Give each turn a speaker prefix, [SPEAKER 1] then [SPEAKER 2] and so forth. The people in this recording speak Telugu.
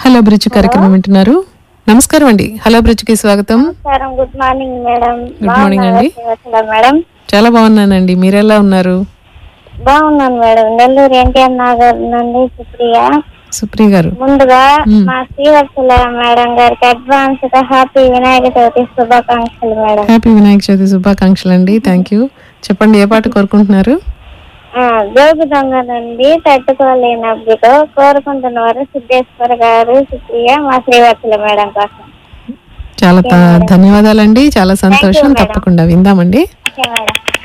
[SPEAKER 1] హలో బ్రిడ్జ్ కార్యక్రమం వింటున్నారు నమస్కారం అండి హలో బ్రిడ్జ్కి స్వాగతం
[SPEAKER 2] నమస్కారం good morning madam
[SPEAKER 1] Good morning అండి.
[SPEAKER 2] బాగున్నారా మేడం
[SPEAKER 1] చాలా బాగున్నానండి మీరెలా ఉన్నారు
[SPEAKER 2] బాగున్నాను మేడం నెల్లూరు ఎన్టీఆర్ నగర్ నుండి సుప్రియ
[SPEAKER 1] సుప్రియ గారు
[SPEAKER 2] ముందుగా
[SPEAKER 1] మ్మ్.
[SPEAKER 2] మా శ్రీవత్సల మేడం గారికి అడ్వాన్స్ గా హ్యాపీ వినాయక చవితి శుభాకాంక్షలు మేడం
[SPEAKER 1] హ్యాపీ వినాయక చవితి శుభాకాంక్షలు అండి థ్యాంక్ యూ చెప్పండి ఏ పాట కోరుకుంటున్నారు
[SPEAKER 2] ఆ, జోగు దొంగ నుండి తట్టుకోలేనప్పుడు కోరుకుంటున్న వారు సిద్ధేశ్వర గారు సుప్రియ మా శ్రీవత్సల మేడం కోసం
[SPEAKER 1] చాలా ధ- ధన్యవాదాలండి చాలా సంతోషం
[SPEAKER 2] madam.
[SPEAKER 1] తప్పకుండా విందామండి
[SPEAKER 2] ఓకే మేడం